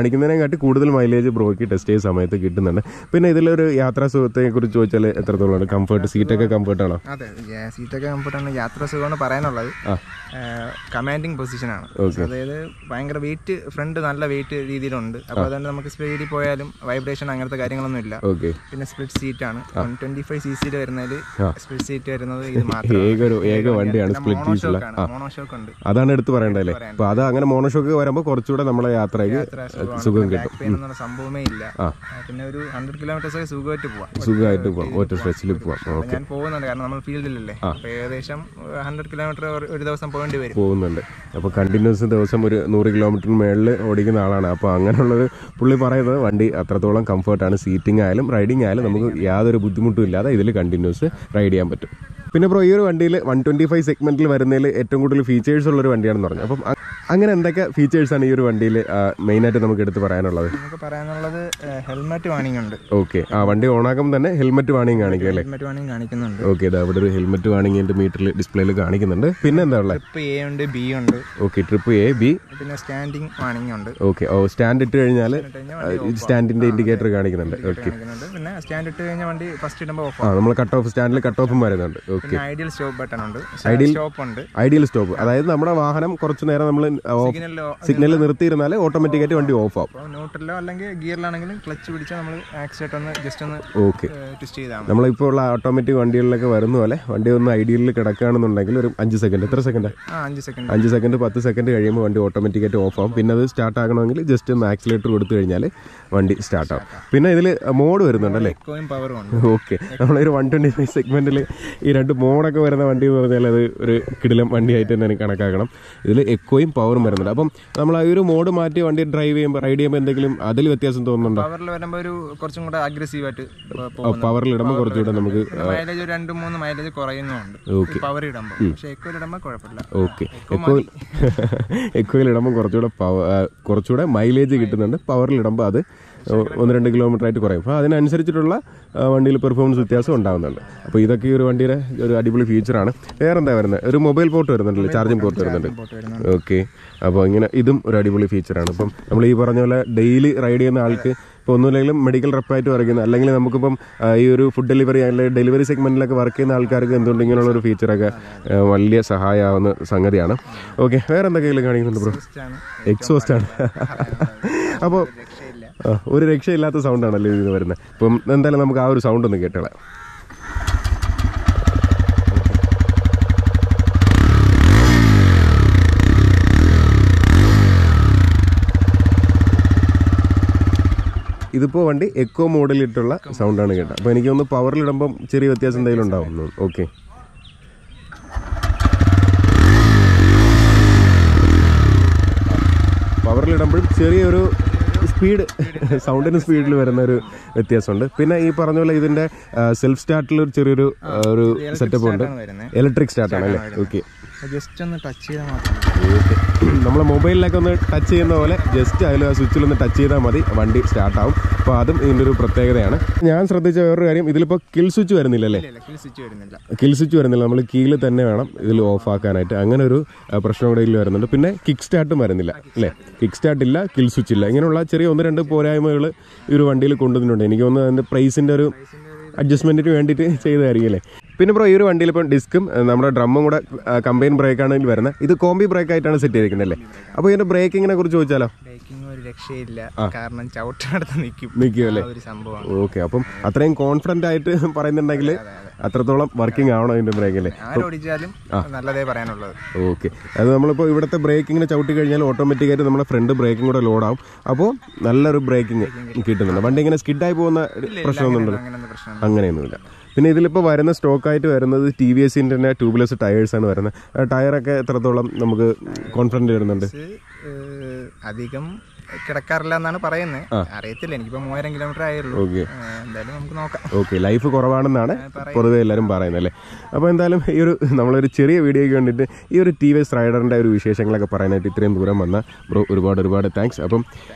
S2: അതിനെക്കാട്ടി കൂടുതൽ മൈലേജ് ബ്രോയ്ക്ക് ടെസ്റ്റ് ചെയ്ത സമയത്ത് കിട്ടുന്നുണ്ട് പിന്നെ ഇതിലൊരു യാത്രാ സുഖത്തെ കുറിച്ച് ചോദിച്ചാൽ എത്രത്തോളം കംഫർട്ട് സീറ്റൊക്കെ കംഫർട്ടാണോ
S3: അതെ ജ- സീറ്റൊക്കെ കംഫർട്ടാണ് യാത്ര സുഖമാണ് പറയാനുള്ളത്
S2: ആ.
S3: കമാൻഡിങ് പൊസിഷനാണ്
S2: Okay.
S3: അതായത് ഭയങ്കര വെയിറ്റ് ഫ്രണ്ട് നല്ല വെയിറ്റ് രീതിയിലുണ്ട് അപ്പോൾ അതുകൊണ്ട് നമുക്ക് സ്പീഡിൽ പോയാലും വൈബ്രേഷൻ അങ്ങനത്തെ കാര്യങ്ങളൊന്നും ഇല്ല
S2: ഓക്കെ
S3: പിന്നെ സ്പ്ലിറ്റ് സീറ്റ് ആണ് വൺ ട്വന്റി ഫൈവ് സി സിയിൽ വരുന്നതിൽ
S2: ആ.
S3: സ്പ്ലിറ്റ് സീറ്റ് വരുന്നത് ഇത്
S2: ഏക ഒരു ഏക വണ്ടിയാണ് സ്പ്ലിറ്റ് ഫീസുള്ള ആ
S3: മോണോഷോക്ക് ഉണ്ട്
S2: അതാണ് എടുത്ത് പറയേണ്ടതല്ലേ അപ്പോൾ അത് അങ്ങനെ മോണോഷോക്ക് വരുമ്പോൾ കുറച്ചുകൂടെ നമ്മളെ യാത്രയ്ക്ക്
S3: യാത്ര സുഖമാണ്.
S2: സുഖം
S3: പിന്നെ
S2: കിട്ടും
S3: back pain എന്നുള്ള സംഭവമേ ഇല്ല
S2: ആ.
S3: ആ, പിന്നെ ഒരു ഹൺഡ്രഡ് കിലോമീറ്റേഴ്സ് ഒക്കെ സുഖമായിട്ട് പോവാം
S2: സുഖമായിട്ട് പോകാം ഒറ്റ സ്ട്രെച്ചിൽ പോകാം
S3: അപ്പോൾ ഞാൻ പോകുന്നുണ്ട് കാരണം നമ്മൾ ഫീൽഡിലല്ലേ അപ്പോൾ ഏകദേശം ഹൺഡ്രഡ് കിലോമീറ്റർ ഒരു ദിവസം പോകേണ്ടി വരും
S2: പോകുന്നുണ്ട് അപ്പോൾ കണ്ടിന്യൂസ് ദിവസം ഒരു നൂറ് കിലോമീറ്ററിന് മേളിൽ ഓടിക്കുന്ന ആളാണ് അപ്പോൾ അങ്ങനെയുള്ളൊരു പുള്ളി പറയുന്നത് വണ്ടി അത്രത്തോളം കംഫർട്ടാണ് സീറ്റിംഗ് ആയാലും റൈഡിംഗ് ആയാലും നമുക്ക് യാതൊരു ബുദ്ധിമുട്ടും ഇല്ലാതെ ഇതിൽ കണ്ടിന്യൂസ് റൈഡ് ചെയ്യാൻ പറ്റും പിന്നെ ബ്രോ ഈ ഒരു വണ്ടിയിൽ വൺ ട്വൻറ്റി ഫൈവ് സെഗ്മെൻറ്റിൽ വരുന്നതിൽ ഏറ്റവും കൂടുതൽ ഫീച്ചേഴ്സ് ഉള്ളൊരു വണ്ടിയാണെന്ന് പറഞ്ഞു അപ്പം അ- അങ്ങനെ എന്തൊക്കെ ഫീച്ചേഴ്സാണ് ഈ ഒരു വണ്ടിയിൽ മെയിനായിട്ട് നമുക്ക് എടുത്ത് പറയാനുള്ളത്
S3: നമുക്ക് പറയാനുള്ളത് ഹെൽമെറ്റ് വാണിംഗ് ഉണ്ട്
S2: ഓക്കെ ആ വണ്ടി ഓണാക്കുമ്പോൾ തന്നെ ഹെൽമെറ്റ് വാണിംഗ് കാണിക്കും അല്ലേ
S3: ഹെൽമെറ്റ് വാണിംഗ് കാണിക്കുന്നുണ്ട്
S2: ഓക്കെ ഇത് അവിടെ ഒരു ഹെൽമെറ്റ് വാണിങ്ങിൻ്റെ മീറ്ററിൽ ഡിസ്പ്ലേയിൽ കാണിക്കുന്നുണ്ട് പിന്നെ എന്താ ഉള്ളത്
S3: ട്രിപ്പ് എ ഉണ്ട് ബി ഉണ്ട്
S2: ഓക്കെ ട്രിപ്പ് എ ബി
S3: പിന്നെ സ്റ്റാൻഡിങ് വാണിംഗ് ഉണ്ട്
S2: ഓക്കെ ഓ സ്റ്റാൻഡ് ഇട്ട് കഴിഞ്ഞാൽ സ്റ്റാൻഡിന്റെ ഇൻഡിക്കേറ്റർ കാണിക്കുന്നുണ്ട് ഓക്കെ
S3: കാണിക്കുന്നുണ്ട് പിന്നെ സ്റ്റാൻഡ് ഇട്ട് കഴിഞ്ഞാൽ വണ്ടി ഫസ്റ്റ് ഇടുമ്പോൾ ഓഫ്
S2: ആ നമ്മൾ കട്ട് ഓഫ് സ്റ്റാൻഡിൽ കട്ട് ഓഫും വരുന്നുണ്ട് ഓക്കെ
S3: പിന്നെ ഐഡിയൽ സ്റ്റോപ്പ് ബട്ടൺ ഉണ്ട് സ്റ്റോപ്പ് ഉണ്ട്
S2: ഐഡിയൽ സ്റ്റോപ്പ് അതായത് നമ്മുടെ വാഹനം കുറച്ച് നേരം നമ്മൾ
S3: സിഗ്നലിലോ
S2: സിഗ്നൽ നിർത്തിയിരുന്നാൽ ഓട്ടോമാറ്റിക്കായിട്ട് വണ്ടി ഓഫ് ആവും
S3: അപ്പോൾ ന്യൂട്രലിലോ അല്ലെങ്കിൽ ഗിയറിലാണെങ്കിലും ക്ലച്ച് പിടിച്ചാൽ നമ്മൾ ആക്സിഡന്റ് ഒന്ന് ജസ്റ്റ് ഒന്ന്
S2: ഓക്കെ
S3: ട്വിസ്റ്റ് ചെയ്താൽ മതി
S2: നമ്മളിപ്പോൾ ഉള്ള ഓട്ടോമാറ്റിക് വണ്ടികളിലൊക്കെ വരുന്ന പോലെ വണ്ടി ഒന്ന് ഐഡിയലിൽ കിടക്കുകയാണെന്നുണ്ടെങ്കിൽ ഒരു അഞ്ച് സെക്കൻഡ് എത്ര സെക്കൻഡ്
S3: ആ അഞ്ച് സെക്കൻഡ്
S2: അഞ്ച് സെക്കൻഡ് പത്ത് സെക്കൻഡ് കഴിയുമ്പോൾ വണ്ടി ഓട്ടോമാറ്റിക്കായിട്ട് ഓഫ് ആവും പിന്നെ അത് സ്റ്റാർട്ട് ആകണമെങ്കിൽ ജസ്റ്റ് ഒന്ന് ആക്സിലേറ്റർ കൊടുത്തു കഴിഞ്ഞാൽ വണ്ടി സ്റ്റാർട്ട് ആവും പിന്നെ ഇതിൽ മോഡ് വരുന്നുണ്ടല്ലേ
S3: എക്കോയും പവറും ഉണ്ട്
S2: ഓക്കെ നമ്മളൊരു വൺ ട്വൻറ്റി ഫൈവ് സെഗ്മെൻറ്റിൽ ഈ രണ്ട് മോഡൊക്കെ വരുന്ന വണ്ടി എന്ന് പറഞ്ഞാൽ അത് ഒരു കിടിലം വണ്ടിയായിട്ട് തന്നെ കണക്കാക്കണം ഇതിൽ എക്കോയും പവറും വരുന്നുണ്ട് അപ്പം നമ്മൾ ആ ഒരു മോഡ് മാറ്റി വണ്ടി ഡ്രൈവ് ചെയ്യുമ്പോൾ റൈഡ് ചെയ്യുമ്പോൾ എന്തെങ്കിലും അതിൽ വ്യത്യാസം തോന്നുന്നുണ്ടോ
S3: പവറിൽ വരുമ്പോൾ ഒരു കുറച്ചും കൂടെ അഗ്രസീവ് ആയിട്ട്
S2: പവറിൽ ഇടുമ്പോൾ കുറച്ചുകൂടെ നമുക്ക്
S3: മൈലേജ് ഒരു രണ്ട് മൂന്ന് മൈലേജ് കുറയുന്നുണ്ട്
S2: ഓക്കെ
S3: പവർ ഇടുമ്പോൾ പക്ഷെ എക്കോയിൽ ഇടുമ്പോൾ കുഴപ്പമില്ല
S2: ഓക്കെ എക്കോ എക്കോയിൽ ഇടുമ്പോൾ കുറച്ചുകൂടെ പവ ആ, കുറച്ചുകൂടെ മൈലേജ് കിട്ടുന്നുണ്ട് പവറിൽ ഇടുമ്പോൾ അത് ഒന്ന് രണ്ട് കിലോമീറ്റർ ആയിട്ട് കുറയും അപ്പോൾ അതിനനുസരിച്ചിട്ടുള്ള ആ, വണ്ടിയിൽ പെർഫോമൻസ് വ്യത്യാസം ഉണ്ടാകുന്നുണ്ട് അപ്പോൾ ഇതൊക്കെ ഈ ഒരു വണ്ടിയുടെ ഒരു അടിപൊളി ഫീച്ചറാണ് വേറെ എന്താ വരുന്നത് ഒരു മൊബൈൽ പോർട്ട് വരുന്നുണ്ടല്ലോ ചാർജിങ് പോർട്ട് വരുന്നുണ്ട്
S3: പോട്ട് വരുന്നുണ്ട്
S2: ഓക്കെ അപ്പോൾ ഇങ്ങനെ ഇതും ഒരു അടിപൊളി ഫീച്ചറാണ് അപ്പം നമ്മൾ ഈ പറഞ്ഞ പോലെ ഡെയിലി റൈഡ് ചെയ്യുന്ന ആൾക്ക് ഇപ്പോൾ ഒന്നുമില്ലെങ്കിലും മെഡിക്കൽ റെപ്പായിട്ട് വർക്ക് ചെയ്യുന്ന അല്ലെങ്കിൽ നമുക്കിപ്പം ആ, ഈ ഒരു ഫുഡ് ഡെലിവറി അല്ലെങ്കിൽ ഡെലിവറി സെഗ്മെന്റിലൊക്കെ വർക്ക് ചെയ്യുന്ന ആൾക്കാർക്ക് എന്തുകൊണ്ട് ഇങ്ങനെയുള്ള ഒരു ഫീച്ചറൊക്കെ ആ, വലിയ സഹായമാവുന്ന സംഗതിയാണ് ഓക്കെ വേറെ എന്തൊക്കെയെങ്കിലും കാണിക്കുന്നുണ്ട് ബ്രോ
S3: ആണ്
S2: എക്സോസ്റ്റ് ആണ് അപ്പോൾ
S3: രക്ഷയില്ല
S2: ആ, ഒരു രക്ഷയില്ലാത്ത സൗണ്ടാണല്ലോ ഇതിന് വരുന്നത് ഇപ്പം എന്തായാലും നമുക്ക് ആ ഒരു സൗണ്ട് ഒന്ന് കേട്ടോളാം ഇതിപ്പോൾ വണ്ടി എക്കോ മോഡലിട്ടുള്ള സൗണ്ടാണ് കേട്ടത് അപ്പോൾ എനിക്ക് ഒന്ന് പവറിലിടുമ്പം ചെറിയ വ്യത്യാസം എന്തെങ്കിലും ഉണ്ടാവും ഓക്കെ പവറിലിടുമ്പോഴും ചെറിയൊരു സ്പീഡ് സൗണ്ടിന് സ്പീഡിൽ വരുന്ന ഒരു വ്യത്യാസമുണ്ട് പിന്നെ ഈ പറഞ്ഞ പോലെ ഇതിന്റെ സെൽഫ് സ്റ്റാർട്ടിൽ ഒരു ചെറിയൊരു ആ, ഒരു സെറ്റപ്പ് ഉണ്ട്
S3: വരുന്നത്
S2: ഇലക്ട്രിക് സ്റ്റാർട്ടാണ് അല്ലേ ഓക്കെ
S3: ജസ്റ്റ് ഒന്ന് ടച്ച് ചെയ്താൽ മാത്രം
S2: ഓക്കെ നമ്മളെ മൊബൈലിലൊക്കെ ഒന്ന് ടച്ച് ചെയ്യുന്ന പോലെ ജസ്റ്റ് അതിൽ ആ സ്വിച്ചിൽ ഒന്ന് ടച്ച് ചെയ്താൽ മതി വണ്ടി സ്റ്റാർട്ടാവും അപ്പോൾ അതും ഇതിൻ്റെ ഒരു പ്രത്യേകതയാണ് ഞാൻ ശ്രദ്ധിച്ച വേറൊരു കാര്യം ഇതിലിപ്പോൾ കിൽ സ്വിച്ച് വരുന്നില്ലല്ലേ
S3: ഇല്ല ഫുൾ സ്വിച്ച് വരുന്നില്ല
S2: കിൽ സ്വിച്ച് വരുന്നില്ല നമ്മൾ കീയിൽ തന്നെ വേണം ഇതിൽ ഓഫ് ആക്കാനായിട്ട് അങ്ങനെ ഒരു ആ, പ്രശ്നം കൂടെ ഇതിൽ വരുന്നുണ്ട് പിന്നെ കിക്ക് സ്റ്റാർട്ടും വരുന്നില്ല അല്ലേ കിക്ക് സ്റ്റാർട്ട് ഇല്ല കിൽ സ്വിച്ച് ഇല്ല ഇങ്ങനെയുള്ള ചെറിയ ഒന്ന് രണ്ട് പോരായ്മകൾ ഈ ഒരു വണ്ടിയിൽ കൊണ്ടുവന്നിട്ടുണ്ട് എനിക്ക് തോന്നുന്നു അതിൻ്റെ പ്രൈസിൻ്റെ ഒരു അഡ്ജസ്റ്റ്മെൻറ്റിന് വേണ്ടിയിട്ട് ചെയ്തതായിരിക്കും അല്ലേ പിന്നെ ബ്രോ ഈ ഒരു വണ്ടിയിൽ ഇപ്പം ഡിസ്ക്കും ഏഹ്, നമ്മുടെ ഡ്രമ്മും കൂടെ കമ്പൈൻ ബ്രേക്കാണ് ഇതിൽ വരുന്നത് ഇത് കോമ്പി ബ്രേക്ക് ആയിട്ടാണ് സെറ്റ് ചെയ്തിരിക്കുന്നത് അല്ലേ അപ്പോൾ ഇതിൻ്റെ ബ്രേക്കിങ്ങിനെ കുറിച്ച് ചോദിച്ചാലോ
S3: ബ്രേക്കിംഗ് ഒരു രക്ഷയില്ല കാരണം ചവിട്ടിനടുത്ത് നിൽക്കും
S2: നിൽക്കുമല്ലേ
S3: ആ ഒരു സംഭവമാണ്
S2: ഓക്കെ അപ്പം അത്രയും കോൺഫിഡൻ്റ് ആയിട്ട് പറയുന്നുണ്ടെങ്കിൽ അത്രത്തോളം വർക്കിംഗ് ആവണം ഇതിൻ്റെ ബ്രേക്ക് അല്ലേ
S3: ആരോടിച്ചാലും നല്ലതേ പറയാനുള്ളത്
S2: ഓക്കെ അത് നമ്മളിപ്പോൾ ഇവിടുത്തെ ബ്രേക്കിങ്ങിനെ ചവിട്ടി കഴിഞ്ഞാൽ ഓട്ടോമാറ്റിക്കായിട്ട് നമ്മുടെ ഫ്രണ്ട് ബ്രേക്കും കൂടെ ലോഡാവും അപ്പോൾ നല്ലൊരു ബ്രേക്കിംഗ് കിട്ടുന്നുണ്ട് വണ്ടി ഇങ്ങനെ സ്കിഡായി പോകുന്ന പ്രശ്നമൊന്നുമില്ല
S3: അങ്ങനത്തെ പ്രശ്നം
S2: അങ്ങനെയൊന്നുമില്ല പിന്നെ ഇതിലിപ്പോൾ വരുന്ന സ്റ്റോക്കായിട്ട് വരുന്നത് ടി വി എസിൻ്റെ തന്നെ ട്യൂബ്ലെസ് ടയേഴ്സാണ് വരുന്നത് ആ ടയറൊക്കെ എത്രത്തോളം നമുക്ക് കോൺഫിഡൻറ്റ് വരുന്നുണ്ട്
S3: ഇത്, ഏഹ്, അധികം കിടക്കാറില്ല എന്നാണ് പറയുന്നത് അറിയത്തില്ല എനിക്കിപ്പോ മൂവായിരം കിലോമീറ്റർ ആയുള്ളൂ
S2: ഓക്കെ
S3: ഏഹ്, എന്തായാലും നമുക്ക് നോക്കാം
S2: ഓക്കെ ലൈഫ് കുറവാണെന്നാണ് പൊതുവെ എല്ലാവരും പറയുന്നത് അല്ലേ അപ്പോൾ എന്തായാലും ഈ ഒരു നമ്മളൊരു ചെറിയ വീഡിയോയ്ക്ക് വേണ്ടിയിട്ട് ഈ ഒരു ടി വി എസ് റൈഡറിൻ്റെ ഒരു വിശേഷങ്ങളൊക്കെ പറയാനായിട്ട് ഇത്രയും ദൂരം വന്ന ബ്രോ ഒരുപാട് ഒരുപാട് താങ്ക്സ് അപ്പം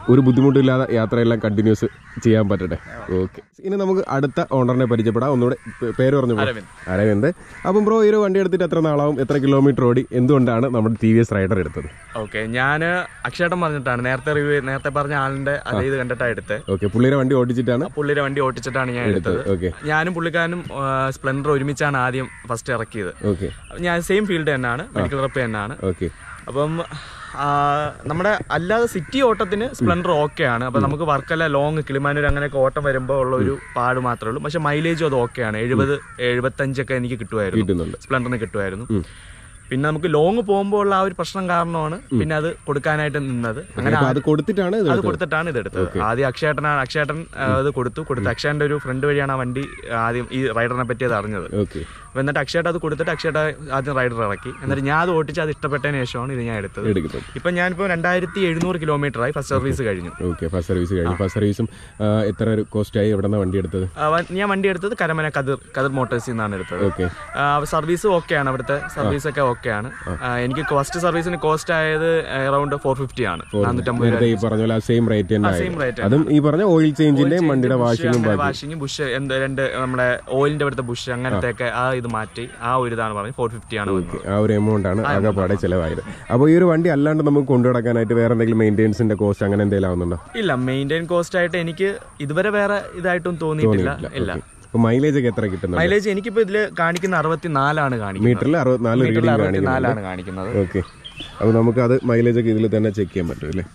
S2: ഒരു ബുദ്ധിമുട്ടില്ലാതെ യാത്രയെല്ലാം കണ്ടിന്യൂസ് ചെയ്യാൻ പറ്റട്ടെ ഓക്കെ ഇനി നമുക്ക് അടുത്ത ഓണറിനെ പരിചയപ്പെടാം ഒന്നുകൂടെ പേ- പേര് പറഞ്ഞു ബ്രോ.
S1: അരവിന്ദ്.
S2: അരവിന്ദ് അപ്പം ബ്രോ ഈ ഒരു വണ്ടി എടുത്തിട്ട് എത്ര നാളാവും എത്ര കിലോമീറ്റർ ഓടി എന്തുകൊണ്ടാണ് നമ്മുടെ ടി വി എസ് റൈഡർ എടുത്തത്
S1: ഓക്കെ ഞാൻ അക്ഷേട്ടൻ പറഞ്ഞിട്ടാണ് നേരത്തെ റിവ്യൂ നേരത്തെ പറഞ്ഞ ആളിന്റെ അതേ ഇത് കണ്ടിട്ടാണ് എടുത്തത്
S2: ഓക്കെ പുള്ളിയുടെ വണ്ടി ഓടിച്ചിട്ടാണ്
S1: പുള്ളിയുടെ വണ്ടി ഓട്ടിച്ചിട്ടാണ് ഞാൻ എടുത്തത്
S2: ഓക്കെ
S1: ഞാനും പുള്ളിക്കാരനും സ്പ്ലെൻഡർ ഒരുമിച്ചാണ് ആദ്യം ഫസ്റ്റ് ഇറക്കിയത്
S2: ഓക്കെ
S1: ഞാൻ സെയിം ഫീൽഡ് തന്നെയാണ് മെഡിക്കൽ റപ്പ് തന്നെയാണ്
S2: ഓക്കെ
S1: അപ്പം ആ, നമ്മുടെ അല്ലാതെ സിറ്റി ഓട്ടത്തിന് സ്പ്ലെൻഡർ ഓക്കെ ആണ് അപ്പം നമുക്ക് വർക്കല്ല ലോങ് കിളിമാനൂർ അങ്ങനെയൊക്കെ ഓട്ടം വരുമ്പോൾ ഉള്ള ഒരു പാട് മാത്രമേ ഉള്ളൂ പക്ഷെ മൈലേജും അത് ഓക്കെയാണ് എഴുപത് എഴുപത്തഞ്ചൊക്കെ എനിക്ക് കിട്ടുമായിരുന്നു
S2: കിട്ടുന്നുണ്ട്
S1: സ്പ്ലെൻഡറിന് കിട്ടുമായിരുന്നു പിന്നെ നമുക്ക് ലോങ് പോകുമ്പോൾ ഉള്ള ആ ഒരു പ്രശ്നം കാരണമാണ് പിന്നെ അത് കൊടുക്കാനായിട്ട് നിന്നത് അങ്ങനെ
S2: അപ്പൊ അത് കൊടുത്തിട്ടാണ് ഇത്
S1: അത്
S2: എടുത്തത്.
S1: കൊടുത്തിട്ടാണ് ഇത് എടുത്തത് ആദ്യം അക്ഷയേട്ടനാണ് അക്ഷയേട്ടൻ ആ, അത് കൊടുത്തു കൊടുത്ത് അക്ഷയന്റെ ഒരു ഫ്രണ്ട് വഴിയാണ് ആ വണ്ടി ആദ്യം ഈ റൈഡറിനെ പറ്റി അത് അറിഞ്ഞത്
S2: ഓക്കെ
S1: അപ്പൊ എന്നിട്ട് അക്ഷയേട്ട അത് കൊടുത്തിട്ട് അക്ഷയേട്ട ആദ്യം റൈഡർ ഇറക്കി എന്നിട്ട് ഞാൻ അത് ഓട്ടിച്ച് അത് ഇഷ്ടപ്പെട്ടതിന് ശേഷമാണ് ഇത് ഞാൻ എടുത്തത്
S2: എടുക്കുന്നത്
S1: ഇപ്പൊ ഞാനിപ്പോ രണ്ടായിരത്തി എഴുന്നൂറ് കിലോമീറ്റർ ആയി ഫസ്റ്റ് സർവീസ് കഴിഞ്ഞു
S2: ഓക്കെ ഫസ്റ്റ് സർവീസ് കഴിഞ്ഞു ഫസ്റ്റ് സർവീസും എത്ര ഒരു കോസ്റ്റ് ആയി എവിടെ വണ്ടി എടുത്തത്
S1: ആ, വ- ഞാൻ വണ്ടി എടുത്തത് കരമന കതിർ കതിർ മോട്ടോഴ്സിൽ നിന്നാണ് എടുത്തത്
S2: ഓക്കെ
S1: സർവീസ് ഓക്കെയാണ് അവിടുത്തെ സർവീസ് ഒക്കെ ഓക്കെയാണ് എനിക്ക് ഫസ്റ്റ് സർവീസിന് കോസ്റ്റ് ആയത് അറൌണ്ട് ഫോർ ഫിഫ്റ്റി ആണ് നാനൂറ്റമ്പത്
S2: നേരത്തെ ഈ പറഞ്ഞ പോലെ ആ സെയിം റേറ്റ് തന്നെ
S1: സെയിം
S2: ആയിരുന്നു
S1: റേറ്റ്
S2: അതും ഈ പറഞ്ഞ ഓയിൽ ചേഞ്ചിന്റെയും വണ്ടിയുടെ വാഷിങ്ങും ബാക്കി
S1: വാഷിംഗ് ബുഷ് എന്ത് രണ്ട് നമ്മുടെ ഓയിലിന്റെ അവിടുത്തെ ബുഷ് അങ്ങനത്തെ ഒക്കെ ആ ഇത് മാറ്റി ആ ഒരു ഇതാണ് പറഞ്ഞത് ഫോർ ഫിഫ്റ്റി ആണ് വന്നത്
S2: ആ ഒരു എമൗണ്ട് ആണ് ആകെപ്പാടെ ചിലവായത് അപ്പോൾ ഈ ഒരു വണ്ടി അല്ലാണ്ട് നമുക്ക് കൊണ്ടു നടക്കാനായിട്ട് വേറെ എന്തെങ്കിലും മെയിൻ്റെനൻസിന്റെ കോസ്റ്റ് അങ്ങനെ എന്തെങ്കിലും ആവുന്നുണ്ടോ
S1: ഇല്ല മെയിൻറ്റെയിൻ കോസ്റ്റ് ആയിട്ട് എനിക്ക് ഇതുവരെ വേറെ ഇതായിട്ടും തോന്നിയിട്ടില്ല ഇല്ല
S2: അപ്പോൾ മൈലേജ് ഒക്കെ എത്ര കിട്ടുന്നുണ്ട്
S1: മൈലേജ് എനിക്കിപ്പോ ഇതില് കാണിക്കുന്ന അറുപത്തിനാലാണ് കാണിക്കുന്നത്
S2: മീറ്ററിൽ അറുപത്തിനാല്
S1: മീറ്ററിൽ
S2: റീഡിംഗ് കാണിക്കുന്നു
S1: അറുപത്തിനാലാണ് കാണിക്കുന്നത്
S2: ഓക്കെ അപ്പോൾ നമുക്ക് അത് മൈലേജ് ഒക്കെ ഇതിൽ തന്നെ ചെക്ക് ചെയ്യാൻ പറ്റും അല്ലേ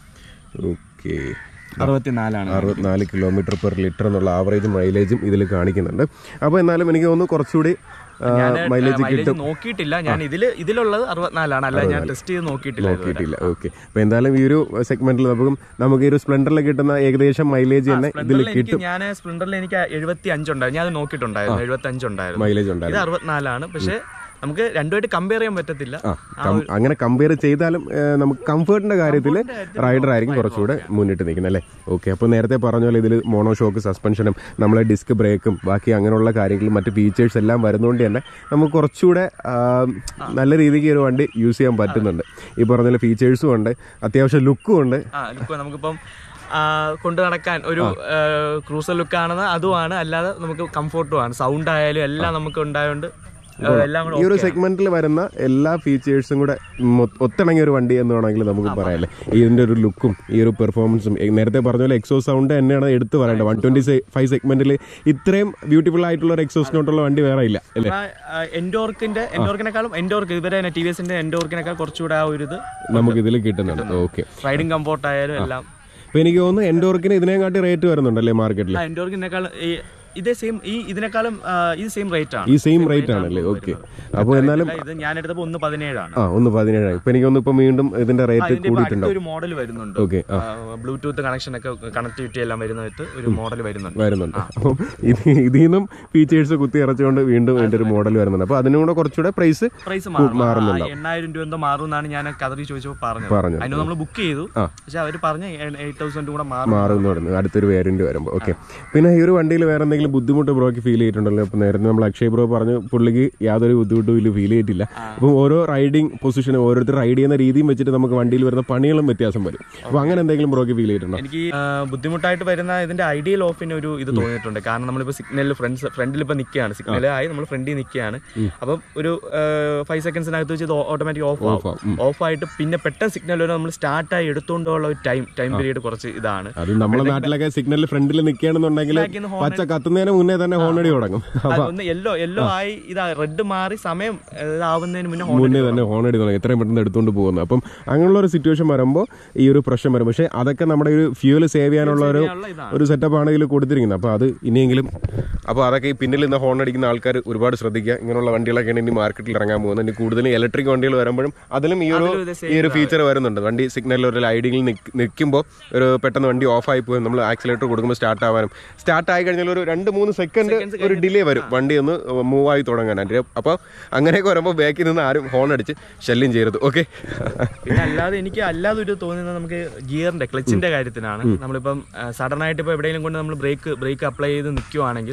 S2: ഓക്കെ
S1: അറുപത്തിനാലാണ്
S2: അറുപത്തിനാല് കിലോമീറ്റർ പെർ ലിറ്റർ എന്നുള്ള ആവറേജ് മൈലേജും ഇതിൽ കാണിക്കുന്നുണ്ട് അപ്പോൾ എന്നാലും എനിക്ക് തോന്നുന്നു കുറച്ചുകൂടി മൈലേജ്
S1: മൈലേജ് നോക്കിയിട്ടില്ല ഞാൻ ഇതില് ഇതിലുള്ളത് അറുപത്തിനാലാണ് അല്ല ഞാൻ ടെസ്റ്റ് ചെയ്ത് നോക്കിയിട്ടില്ല ഇതുവരെ.
S2: കിട്ടിയില്ല ഓക്കെ അപ്പോൾ എന്തായാലും ഈ ഒരു സെഗ്മെന്റിൽ നമുക്ക് നമുക്ക് ഈ ഒരു സ്പ്ലെൻഡറിൽ കിട്ടുന്ന ഏകദേശം മൈലേജ് തന്നെ ഇതിൽ
S1: സ്പ്ലെൻഡറിൽ എനിക്ക്
S2: കിട്ടും
S1: ഞാൻ സ്പ്ലെൻഡറിൽ എനിക്ക് എഴുപത്തി അഞ്ചുണ്ടായിരുന്നു ഞാൻ അത് നോക്കിയിട്ടുണ്ടായിരുന്നു എഴുപത്തി അഞ്ചുണ്ടായിരുന്നു
S2: മൈലേജ്
S1: ഇത്
S2: ഉണ്ടായിരുന്നു
S1: അറുപത്തിനാലാണ് പക്ഷെ നമുക്ക് രണ്ടുമായിട്ട് കമ്പയർ ചെയ്യാൻ പറ്റത്തില്ല
S2: ആ കം- അങ്ങനെ കമ്പയർ ചെയ്താലും ഏഹ്, നമുക്ക് കംഫർട്ടിന്റെ കാര്യത്തിൽ റൈഡർ ആയിരിക്കും കുറച്ചുകൂടെ മുന്നിട്ട് നിൽക്കുന്നത് അല്ലേ ഓക്കെ അപ്പോൾ നേരത്തെ പറഞ്ഞ പോലെ ഇതിൽ മോണോ ഷോക്ക് സസ്പെൻഷനും നമ്മളെ ഡിസ്ക് ബ്രേക്കും ബാക്കി അങ്ങനെയുള്ള കാര്യങ്ങളും മറ്റ് ഫീച്ചേഴ്സ് എല്ലാം വരുന്നതുകൊണ്ട് തന്നെ നമുക്ക് കുറച്ചുകൂടെ ആ, നല്ല രീതിക്ക് ഈ ഒരു വണ്ടി യൂസ് ചെയ്യാൻ പറ്റുന്നുണ്ട് ഈ പറഞ്ഞ പോലെ ഫീച്ചേഴ്സും ഉണ്ട് അത്യാവശ്യം ലുക്കും ഉണ്ട്
S1: ആ ഇപ്പൊ നമുക്കിപ്പം ആ, കൊണ്ടു നടക്കാൻ ഒരു ക്രൂസർ ലുക്ക് ആണെന്ന് അതുമാണ് അല്ലാതെ നമുക്ക് കംഫോർട്ടും ആണ് സൗണ്ട് ആയാലും എല്ലാം നമുക്ക് ഉണ്ടായോണ്ട് ആ, എല്ലാം കൂടെ
S2: ഈ ഒരു സെഗ്മെന്റിൽ വരുന്ന എല്ലാ ഫീച്ചേഴ്സും കൂടെ മൊ- ഒത്തിണങ്ങിയ ഒരു വണ്ടി എന്ന് വേണമെങ്കിൽ നമുക്ക് പറയാല്ലേ ഇതിന്റെ ഒരു ലുക്കും ഈ ഒരു പെർഫോമൻസും നേരത്തെ പറഞ്ഞ പോലെ എക്സോ സൗണ്ട് തന്നെയാണ് എടുത്തു പറയേണ്ടത് വൺ ട്വന്റി ഫൈവ് സെഗ്മെന്റിൽ ഇത്രയും ബ്യൂട്ടിഫുൾ ആയിട്ടുള്ള ഒരു എക്സോസിനോട്ടുള്ള വണ്ടി വേറെ ഇല്ല അല്ലേ
S1: എൻഡോർക്കിന്റെ എൻഡോർക്കിനെക്കാളും എൻഡോർക്ക് ഇവരെ ടി വി എസിന്റെ എൻഡോർക്കിനേക്കാൾ കുറച്ചുകൂടെ ആ ഒരു ഇത്
S2: നമുക്ക് ഇതിൽ കിട്ടുന്നുണ്ട് ഓക്കെ
S1: റൈഡിങ് കംഫോർട്ട് ആയാലും എല്ലാം
S2: അപ്പൊ എനിക്ക് തോന്നുന്നു എൻഡോർക്കിന് ഇതിനെക്കാട്ടി റേറ്റ് വരുന്നുണ്ടല്ലേ മാർക്കറ്റിൽ
S1: ആ എൻഡോർക്കിനേക്കാൾ ഈ ഇതേ സെയിം ഈ ഇതിനേക്കാളും ആ, ഇത് സെയിം റേറ്റ് ആണ്
S2: ഈ സെയിം റേറ്റ് ആണല്ലേ ഓക്കെ അപ്പോൾ എന്നാലും
S1: ഇത് ഞാൻ എടുത്തപ്പോൾ ഒന്ന് പതിനേഴാണ്
S2: ആ ഒന്ന് പതിനേഴായി ഇപ്പൊ എനിക്ക് തോന്നുന്നു ഇപ്പൊ വീണ്ടും ഇതിന്റെ റേറ്റ്
S1: ഇതിന്റെ ഇപ്പൊ
S2: കൂടിയിട്ടുണ്ടാവും
S1: അടുത്തൊരു മോഡൽ വരുന്നുണ്ട്
S2: ഓക്കെ ആ
S1: ബ്ലൂടൂത്ത് കണക്ഷൻ ഒക്കെ കണക്ടിവിറ്റി എല്ലാം വരുന്നിടത്ത് ഒരു മോഡൽ വരുന്നുണ്ട്
S2: വരുന്നുണ്ട് അപ്പം ഇത് ഇതിൽ നിന്നും ഫീച്ചേഴ്സ് കുത്തി ഇറച്ചുകൊണ്ട് വീണ്ടും അതിന്റെ ഒരു മോഡൽ വരുന്നുണ്ട് അപ്പോൾ അതിനും കൂടെ കുറച്ചുകൂടെ പ്രൈസ്
S1: പ്രൈസ് മാറും ആ, എണ്ണായിരം രൂപ എന്തോ മാറും എന്നാണ് ഞാൻ കതറി ചോദിച്ചപ്പോൾ പറഞ്ഞത്
S2: പറഞ്ഞത്.
S1: അതിന് നമ്മൾ ബുക്ക് ചെയ്തു
S2: ആ.
S1: പക്ഷെ അവർ പറഞ്ഞ എയ്റ്റ് തൗസൻഡ് കൂടെ മാറും
S2: മാറുമെന്ന് പറയുന്നത് അടുത്തൊരു വേരിയന്റ് വരുമ്പോൾ ഓക്കെ പിന്നെ ഈ ഒരു വണ്ടിയിൽ വേറെ എന്തെങ്കിലും ബുദ്ധിമുട്ട് ബ്രോക്ക് ഫീൽ ചെയ്തിട്ടുണ്ടല്ലോ അപ്പോൾ നേരത്തെ നമ്മൾ അക്ഷയ് ബ്രോ പറഞ്ഞു പുള്ളിക്ക് യാതൊരു ബുദ്ധിമുട്ടും ഇതിൽ ഫീൽ ചെയ്തിട്ടില്ല അപ്പം ഓരോ റൈഡിങ് പൊസിഷനും ഓരോരുത്തർ റൈഡ് ചെയ്യുന്ന രീതിയും വെച്ചിട്ട് നമുക്ക് വണ്ടിയിൽ വരുന്ന പണികളും വ്യത്യാസം വരും അപ്പോൾ അങ്ങനെ എന്തെങ്കിലും ബ്രോക്ക് ഫീൽ ചെയ്തിട്ടുണ്ടോ
S1: എനിക്ക് ആ, ബുദ്ധിമുട്ടായിട്ട് വരുന്ന ഇതിന്റെ ഐഡിയൽ ഓഫിന് ഒരു ഇത് തോന്നിയിട്ടുണ്ട് കാരണം നമ്മളിപ്പോൾ സിഗ്നലിൽ ഫ്രണ്ട്സ് ഫ്രണ്ടിൽ ഇപ്പോൾ നിൽക്കുകയാണ് സിഗ്നൽ ആയി നമ്മൾ ഫ്രണ്ടിൽ നിൽക്കുകയാണ് അപ്പം ഒരു ഫൈവ് സെക്കൻഡ്സിനകത്ത് വെച്ച് ഇത് ഓട്ടോമാറ്റിക് ഓഫ് ആവും ഓഫ് ആയിട്ട് പിന്നെ പെട്ടെന്ന് സിഗ്നൽ വരെ നമ്മൾ സ്റ്റാർട്ടായി എടുത്തുകൊണ്ടുള്ള ഒരു ടൈം ടൈം പീരീഡ് കുറച്ച് ഇതാണ്
S2: അത് നമ്മുടെ നാട്ടിലൊക്കെ സിഗ്നലിൽ ഫ്രണ്ടിൽ നിൽക്കുകയാണെന്നുണ്ടെങ്കിൽ
S1: ബാക്കിന്ന് horn
S2: പച്ച കത്തുന്നതിന് മുന്നേ തന്നെ ഹോൺ അടി തുടങ്ങും
S1: അത് ഒന്ന് യെല്ലോ യെല്ലോ ആയി ഇതാ റെഡ് മാറി സമയം ഇതാവുന്നതിന് മുന്നേ horn
S2: മുന്നേ തന്നെ ഹോൺ അടി തുടങ്ങും എത്രയും പെട്ടെന്ന് എടുത്തുകൊണ്ട് പോകുന്നത് അപ്പം അങ്ങനെയുള്ള ഒരു സിറ്റുവേഷൻ വരുമ്പോൾ ഈ ഒരു പ്രശ്നം വരും പക്ഷേ അതൊക്കെ നമ്മുടെ ഒരു ഫ്യൂല് സേവ് ചെയ്യാനുള്ള ഒരു
S1: ചെയ്യാനുള്ള ഇതാണ്
S2: ഒരു സെറ്റപ്പാണ് ഇതിൽ കൊടുത്തിരിക്കുന്നത് അപ്പോൾ അത് ഇനിയെങ്കിലും അപ്പോൾ അതൊക്കെ ഈ പിന്നിൽ നിന്ന് ഹോൺ അടിക്കുന്ന ആൾക്കാർ ഒരുപാട് ശ്രദ്ധിക്കുക ഇങ്ങനെയുള്ള വണ്ടികളൊക്കെയാണ് ഇനി മാർക്കറ്റിൽ ഇറങ്ങാൻ പോകുന്നത് ഇനി കൂടുതലും ഇലക്ട്രിക് വണ്ടികൾ വരുമ്പോഴും അതിലും ഈ ഒരു
S1: അതിലും ഇത്
S2: ഈ ഒരു ഫീച്ചർ വരുന്നുണ്ട് വണ്ടി സിഗ്നലിൽ ഒരു ഐഡിയിൽ നിൽക്കുമ്പോൾ ഒരു പെട്ടെന്ന് വണ്ടി ഓഫ് ആയി പോകും നമ്മൾ ആക്സിലേറ്റർ കൊടുക്കുമ്പോൾ സ്റ്റാർട്ട് ആവാനും സ്റ്റാർട്ട് ആയി കഴിഞ്ഞാൽ ഒരു രണ്ട് മൂന്ന് സെക്കൻഡ് ഒരു ഡിലേ വരും വണ്ടി ഒന്ന് മൂവ് ആയി തുടങ്ങാനായിട്ട് അപ്പോൾ അങ്ങനെയൊക്കെ വരുമ്പോൾ ബാക്കിൽ നിന്ന് ആരും ഹോൺ അടിച്ച് ശല്യം ചെയ്യരുത് ഓക്കെ
S1: പിന്നെ അല്ലാതെ എനിക്ക് അല്ലാതെ ഒരു തോന്നുന്നത് നമുക്ക് ഗിയറിന്റെ ക്ലച്ചിന്റെ കാര്യത്തിനാണ് നമ്മളിപ്പം സഡൻ ആയിട്ട് ഇപ്പോൾ എവിടെയെങ്കിലും കൊണ്ട് നമ്മൾ ബ്രേക്ക് ബ്രേക്ക് അപ്ലൈ ചെയ്ത് നിൽക്കുവാണെങ്കിൽ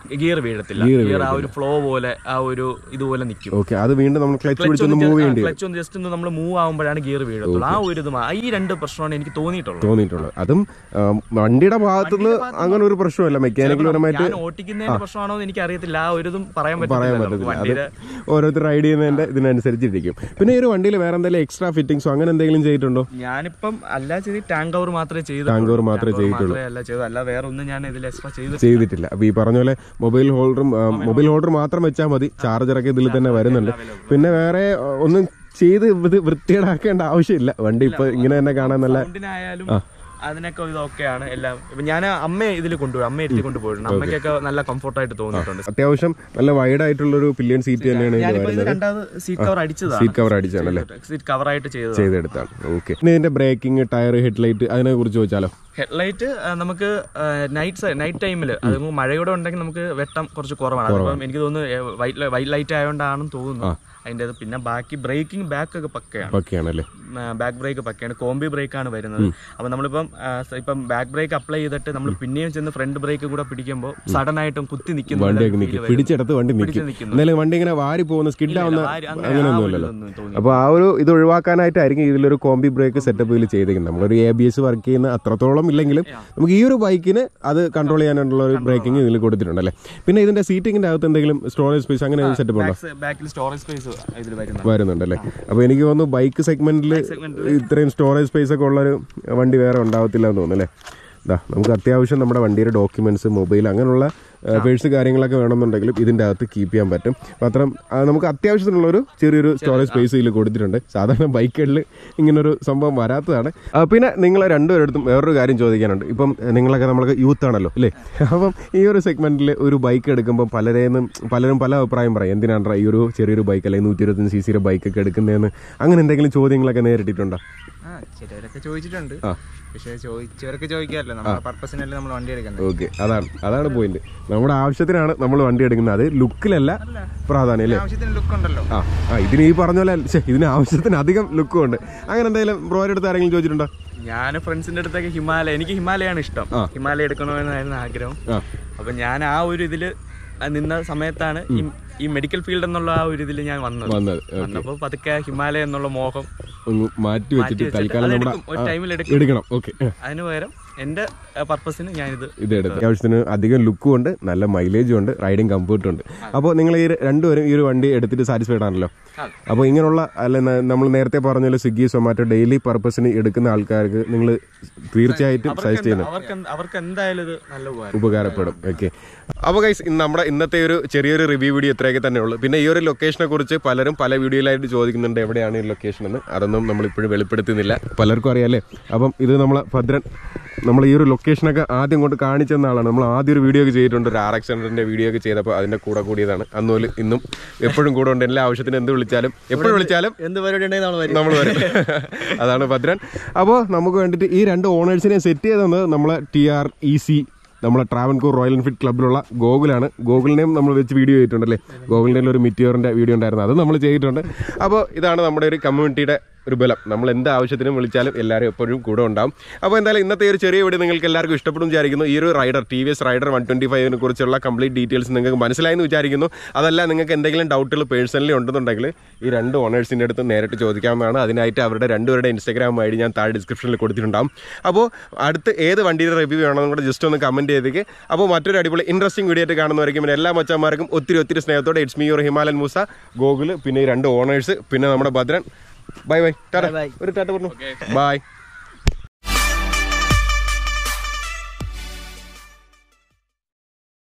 S1: ഗിയർ വീഴത്തില്ല ഗിയർ ആ ഒരു ഫ്ലോ പോലെ ആ ഒരു ഇതുപോലെ നിൽക്കും
S2: ഓക്കെ അത് വീണ്ടും നമ്മൾ ക്ലച്ച് പിടിച്ചൊന്ന് മൂവ് ചെയ്യേണ്ടി വരും
S1: ക്ലച്ച് ഒന്ന് ജസ്റ്റ് ഒന്ന് നമ്മൾ മൂവ് ആകുമ്പോഴാണ് ഗിയർ വീഴത്തുള്ളൂ ആ ഒരു ഇത് മാ- ഈ രണ്ട് പ്രശ്നമാണ് എനിക്ക് തോന്നിയിട്ടുള്ളത്
S2: തോന്നിയിട്ടുള്ളത് അതും ആ, വണ്ടിയുടെ ഭാഗത്തുനിന്ന് അങ്ങനെ ഒരു പ്രശ്നമല്ല മെക്കാനിക്കൽ പരമായിട്ട്
S1: ഞാൻ ഓട്ടിക്കുന്നതിന്റെ പ്രശ്നമാണോ എന്ന് എനിക്ക് അറിയത്തില്ല ആ ഒരു ഇതും പറയാൻ
S2: പറയാൻ
S1: പറ്റില്ല
S2: പറ്റത്തില്ല അത്
S1: വണ്ടിയുടെ
S2: ഓരോരുത്തർ റൈഡ് ചെയ്യുന്നതിന്റെ ഇതിനനുസരിച്ചിരിക്കും പിന്നെ ഈ ഒരു വണ്ടിയിൽ വേറെ എന്തെങ്കിലും എക്സ്ട്രാ ഫിറ്റിംഗ്സോ അങ്ങനെ എന്തെങ്കിലും ചെയ്തിട്ടുണ്ടോ
S1: ഞാനിപ്പം അല്ല ചെയ്ത് ടാങ്ക് കവർ മാത്രമേ ചെയ്തു
S2: Tank cover മാത്രമേ ചെയ്തിട്ടുള്ളൂ.
S1: അല്ല ചെയ്തു അല്ല വേറെ ഒന്നും ഞാൻ ഇതിൽ എക്സ്ട്രാ ചെയ്ത്
S2: ചെയ്തിട്ടില്ല അപ്പൊ ഈ പറഞ്ഞ പോലെ മൊബൈൽ ഹോൾഡറും മൊബൈൽ ഹോൾഡർ മാത്രം വെച്ചാൽ മതി ചാർജറൊക്കെ ഇതിൽ തന്നെ വരുന്നുണ്ട് പിന്നെ വേറെ ആ, ഒന്നും ചെയ്ത് ഇത് വൃത്തികേടാക്കേണ്ട ആവശ്യമില്ല വണ്ടി ഇപ്പൊ ഇങ്ങനെ തന്നെ കാണാൻ നല്ല
S1: സൗണ്ടിനായാലും അതിനൊക്കെ ഇതൊക്കെയാണ് എല്ലാം ഇപ്പൊ ഞാൻ അമ്മയെ ഇതിൽ കൊണ്ടുപോയി അമ്മയെ ഇരുത്തി കൊണ്ടുപോയിട്ടുണ്ട് അമ്മയ്ക്കൊക്കെ നല്ല കംഫർട്ടായിട്ട് തോന്നിയിട്ടുണ്ട്
S2: അത്യാവശ്യം നല്ല വൈഡ് ആയിട്ടുള്ള ഒരു പില്ലിയൻ സീറ്റ് തന്നെയാണ് ഇത്
S1: ഞാനിപ്പോ ഇത്
S2: വരുന്നത്
S1: രണ്ടാമത് സീറ്റ് കവർ അടിച്ചതാണ്
S2: സീറ്റ് കവർ അടിച്ചാണല്ലേ
S1: സീറ്റ് കവറായിട്ട് ചെയ്തത്
S2: ചെയ്തെടുത്താണ് ഓക്കെ പിന്നെ ഇതിന്റെ ബ്രേക്കിംഗ് ടയർ ഹെഡ്ലൈറ്റ് അതിനെ കുറിച്ച് ചോദിച്ചാലോ
S1: ഹെഡ്ലൈറ്റ് നമുക്ക് നൈറ്റ് നൈറ്റ് ടൈമിൽ അത് മഴയൂടെ ഉണ്ടെങ്കിൽ നമുക്ക് വെട്ടം കുറച്ച് കുറവാണ് അതിപ്പം എനിക്ക് തോന്നുന്നു വൈറ്റ് വൈറ്റ് ലൈറ്റ് ആയതുകൊണ്ടാണെന്ന് തോന്നുന്നു അതിൻ്റെ പിന്നെ ബാക്കി ബ്രേക്കിംഗ് ബാക്ക് ഒക്കെ പക്കയാണ്
S2: ഓക്കെയാണല്ലേ
S1: ബാക്ക് ബ്രേക്ക് പക്കയാണ് കോമ്പി ബ്രേക്ക് ആണ് വരുന്നത് അപ്പൊ നമ്മളിപ്പം ആ, സ- ഇപ്പം ബാക്ക് ബ്രേക്ക് അപ്ലൈ ചെയ്തിട്ട് നമ്മൾ പിന്നെയും ചെന്ന് ഫ്രണ്ട് ബ്രേക്ക് കൂടെ പിടിക്കുമ്പോൾ സഡൻ ആയിട്ടും കുത്തി നിൽക്കുന്ന
S2: വണ്ടിയൊക്കെ നിൽക്കും പിടിച്ചെടുത്ത് വണ്ടി നിൽക്കും
S1: നിൽക്കുന്നു.
S2: എന്നാലും വണ്ടി ഇങ്ങനെ വാരി പോകുന്ന സ്കിഡ് ആവുന്ന അങ്ങനെയൊന്നുമല്ലല്ലോ
S1: ഇതൊന്നും തോന്നി
S2: അപ്പോൾ ആ ഒരു ഇത് ഒഴിവാക്കാനായിട്ടായിരിക്കും ഇതിലൊരു കോമ്പി ബ്രേക്ക് സെറ്റപ്പ് ഇതിൽ ചെയ്തിരിക്കുന്നത് നമ്മളൊരു എ ബി എസ് വർക്ക് ചെയ്യുന്ന അത്രത്തോളം ഇല്ലെങ്കിലും നമുക്ക് ഈ ഒരു ബൈക്കിന് അത് കൺട്രോൾ ചെയ്യാനുള്ള ഒരു ബ്രേക്കിംഗ് ഇതിൽ കൊടുത്തിട്ടുണ്ടല്ലേ പിന്നെ ഇതിന്റെ സീറ്റിംഗിന്റെ അകത്ത് എന്തെങ്കിലും സ്റ്റോറേജ് സ്പേസ് അങ്ങനെ സെറ്റപ്പ് ഉണ്ടോ
S1: ബാക്കിൽ സ്റ്റോറേജ് സ്പേസ് ഇതിൽ വരുന്നത്
S2: വരുന്നുണ്ടല്ലേ അപ്പോൾ എനിക്ക് തോന്നുന്നു ബൈക്ക് സെഗ്മെന്റിൽ ഇത്രയും സ്റ്റോറേജ് സ്പേസ് ഒക്കെ ഉള്ളൊരു വണ്ടി വേറെ ഉണ്ടാവത്തില്ല എന്ന് തോന്നുന്നു അല്ലേ ഇതാ നമുക്ക് അത്യാവശ്യം നമ്മുടെ വണ്ടിയുടെ ഡോക്യുമെന്റ്സ് മൊബൈൽ അങ്ങനെയുള്ള പേഴ്സ് കാര്യങ്ങളൊക്കെ വേണമെന്നുണ്ടെങ്കിലും ഇതിൻ്റെ അകത്ത് കീപ്പ് ചെയ്യാൻ പറ്റും മാത്രം ആ, നമുക്ക് അത്യാവശ്യത്തിനുള്ളൊരു ചെറിയൊരു സ്റ്റോറേജ് സ്പേസ് ഇതിൽ കൊടുത്തിട്ടുണ്ട് സാധാരണ ബൈക്കുകളിൽ ഇങ്ങനൊരു സംഭവം വരാത്തതാണ് ആ, പിന്നെ നിങ്ങളെ രണ്ടുപേരടുത്തും വേറൊരു കാര്യം ചോദിക്കാനുണ്ട് ഇപ്പം നിങ്ങളൊക്കെ നമ്മളൊക്കെ യൂത്ത് ആണല്ലോ അല്ലേ അപ്പം ഈ ഒരു സെഗ്മെന്റിൽ ഒരു ബൈക്ക് എടുക്കുമ്പോൾ പലരെയും പലരും പല അഭിപ്രായം പറയും എന്തിനാണ് ഈ ഒരു ചെറിയൊരു ബൈക്ക് അല്ലെങ്കിൽ നൂറ്റി ഇരുപത്തഞ്ച് സി സിയുടെ ബൈക്കൊക്കെ എടുക്കുന്നതെന്ന് അങ്ങനെ എന്തെങ്കിലും ചോദ്യങ്ങളൊക്കെ നേരിട്ടിട്ടുണ്ടോ
S3: ആ ചിലവരൊക്കെ ചോദിച്ചിട്ടുണ്ട്
S2: ആ.
S3: പക്ഷെ ചോദിച്ചവരൊക്കെ ചോദിക്കാറില്ല നമ്മുടെ പർപ്പസിനല്ലേ നമ്മൾ വണ്ടി എടുക്കുന്നത്
S2: ഓക്കെ അതാണ് അതാണ് പോയിന്റ് നമ്മുടെ ആവശ്യത്തിനാണ് നമ്മൾ വണ്ടി എടുക്കുന്നത് അത് ലുക്കിലല്ല പ്രാധാന്യം അല്ലേ
S3: ആവശ്യത്തിന് ലുക്ക് ഉണ്ടല്ലോ
S2: ആ ആ ഇതിന് ഈ പറഞ്ഞ പോലെ ശ്ശെ, ഇതിന് ആവശ്യത്തിന് അധികം ലുക്കും ഉണ്ട് അങ്ങനെ എന്തെങ്കിലും ബ്രോയുടെ അടുത്ത് ആരെങ്കിലും ചോദിച്ചിട്ടുണ്ടോ
S1: ഞാൻ ഫ്രണ്ട്സിന്റെ അടുത്തൊക്കെ ഹിമാലയ എനിക്ക് ഹിമാലയാണ് ഇഷ്ടം ഹിമാലയ എടുക്കണമെന്നായിരുന്നു ആഗ്രഹം
S2: ആ
S1: അപ്പൊ ഞാൻ ആ ഒരു ഇതില് നിന്ന സമയത്താണ് ഈ- ഈ മെഡിക്കൽ ഫീൽഡ് എന്നുള്ള ആ ഒരു ഇതിൽ ഞാൻ വന്നത്
S2: വന്നത്
S1: വന്നപ്പോ പതുക്കെ ഹിമാലയ എന്നുള്ള മോഹം
S2: ഒന്ന് മാറ്റി വെച്ചിട്ട്
S1: വെച്ചിട്ട്
S2: തൽക്കാലം നമ്മുടെ
S1: അതെടുക്കും. ഒരു
S2: ആ,
S1: ടൈമിൽ എടുക്കും.
S2: എടുക്കണം ഓക്കെ
S1: അതിന് പകരം എന്റെ പർപ്പസിന് ഞാനിത്
S2: ഇത് എടുത്ത് അത്യാവശ്യത്തിന് അധികം ലുക്കും ഉണ്ട് നല്ല മൈലേജും ഉണ്ട് റൈഡിങ് കംഫർട്ടും ഉണ്ട് അപ്പോൾ നിങ്ങൾ ഈ രണ്ടുപേരും ഈ ഒരു വണ്ടി എടുത്തിട്ട് സാറ്റിസ്ഫൈഡ് ആണല്ലോ അപ്പോൾ ഇങ്ങനെയുള്ള അല്ല നമ്മൾ നേരത്തെ പറഞ്ഞ പോലെ സ്വിഗ്ഗി സൊമാറ്റോ ഡെയിലി പർപ്പസിന് എടുക്കുന്ന ആൾക്കാർക്ക് നിങ്ങൾ തീർച്ചയായിട്ടും സജസ്റ്റ് ചെയ്യുന്നത്
S1: അവർക്ക് എന്ത്- അവർക്ക് എന്തായാലും ഇത് നല്ല ഉപകാരം
S2: ഉപകാരപ്പെടും ഓക്കെ അപ്പോൾ ഗൈസ് നമ്മുടെ ഇന്നത്തെ ഒരു ചെറിയൊരു റിവ്യൂ വീഡിയോ ഇത്രയൊക്കെ തന്നെ ഉള്ളൂ പിന്നെ ഈ ഒരു ലൊക്കേഷനെ കുറിച്ച് പലരും പല വീഡിയോയിലായിട്ട് ചോദിക്കുന്നുണ്ട് എവിടെയാണ് ഈ ലൊക്കേഷൻ എന്ന് അതൊന്നും നമ്മളിപ്പോഴും വെളിപ്പെടുത്തുന്നില്ല പലർക്കും അറിയാലേ അപ്പം ഇത് നമ്മളെ ഭദ്രൻ നമ്മൾ ഈ ഒരു ലൊക്കേഷനൊക്കെ ആദ്യം കൊണ്ട് കാണിച്ചെന്ന ആളാണ് നമ്മൾ ആദ്യം ഒരു വീഡിയോ ഒക്കെ ചെയ്തിട്ടുണ്ട് ഒരു ആർ എക്സ് ഹൺഡ്രഡിൻ്റെ വീഡിയോ ഒക്കെ ചെയ്തപ്പോൾ അതിൻ്റെ കൂടെ കൂടിയതാണ് അന്നുപോലെ ഇന്നും എപ്പോഴും കൂടെ ഉണ്ട് എല്ലാ ആവശ്യത്തിനും എന്ത് വിളിച്ചാലും എപ്പോഴും വിളിച്ചാലും
S4: എന്ത് പരിപാടി ഉണ്ടെങ്കിൽ നമ്മൾ വരും
S2: നമ്മൾ വരും അതാണ് ഭദ്രൻ അപ്പോൾ നമുക്ക് വേണ്ടിയിട്ട് ഈ രണ്ട് ഓണേഴ്സിനെ സെറ്റ് ചെയ്തത് നമ്മളെ ടി ആർ ഇ സി നമ്മളെ ട്രാവൻകൂർ റോയൽ എൻഫീൽഡ് ക്ലബിലുള്ള ഗോകുലാണ് ഗോകുലിനെയും നമ്മൾ വെച്ച് വീഡിയോ ചെയ്തിട്ടുണ്ടല്ലേ ഗോകുലിൻ്റെ ഒരു മിറ്റിയോറിൻ്റെ വീഡിയോ ഉണ്ടായിരുന്നു അത് നമ്മൾ ചെയ്തിട്ടുണ്ട് അപ്പോൾ ഇതാണ് നമ്മുടെ ഒരു കമ്മ്യൂണിറ്റിയുടെ ഒരു ബലം നമ്മൾ എന്ത് ആവശ്യത്തിനും വിളിച്ചാലും എല്ലാവരും എപ്പോഴും കൂടെ ഉണ്ടാവും അപ്പോൾ എന്തായാലും ഇന്നത്തെ ഒരു ചെറിയ വീഡിയോ നിങ്ങൾക്ക് എല്ലാവർക്കും ഇഷ്ടപ്പെടും വിചാരിക്കുന്നു ഈ ഒരു rider T V S rider one twenty ഫൈവിനെ കുറിച്ചുള്ള കംപ്ലീറ്റ് ഡീറ്റെയിൽസ് നിങ്ങൾക്ക് മനസ്സിലായെന്ന് വിചാരിക്കുന്നു അതല്ല നിങ്ങൾക്ക് എന്തെങ്കിലും ഡൗട്ടുകൾ പേഴ്സണലി ഉണ്ടെന്നുണ്ടെങ്കിൽ ഈ രണ്ട് ഓണേഴ്സിൻ്റെ അടുത്ത് നേരിട്ട് ചോദിക്കാവുന്നതാണ് അതിനായിട്ട് അവരുടെ രണ്ടുപേരുടെ ഇൻസ്റ്റാഗ്രാം ഐ ഡി ഞാൻ താഴെ ഡിസ്ക്രിപ്ഷനിൽ കൊടുത്തിട്ടുണ്ടാവും അപ്പോൾ അടുത്ത് ഏത് വണ്ടിയുടെ റിവ്യൂ വേണമെന്നും കൂടെ ജസ്റ്റ് ഒന്ന് കമൻറ്റ് ചെയ്തേക്ക് അപ്പോൾ മറ്റൊരു അടിപൊളി ഇൻട്രസ്റ്റിംഗ് വീഡിയോ ആയിട്ട് കാണുന്നവരേക്കും പിന്നെ എല്ലാ മച്ചന്മാർക്കും ഒത്തിരി ഒത്തിരി സ്നേഹത്തോടെ it's me your Himalayan Moosa Gokul പിന്നെ ഈ രണ്ട് ഓണേഴ്സ് പിന്നെ നമ്മുടെ Bhadran bye bye tata
S4: Bye bye.
S2: ഒരു ടാറ്റ പറഞ്ഞു ബൈ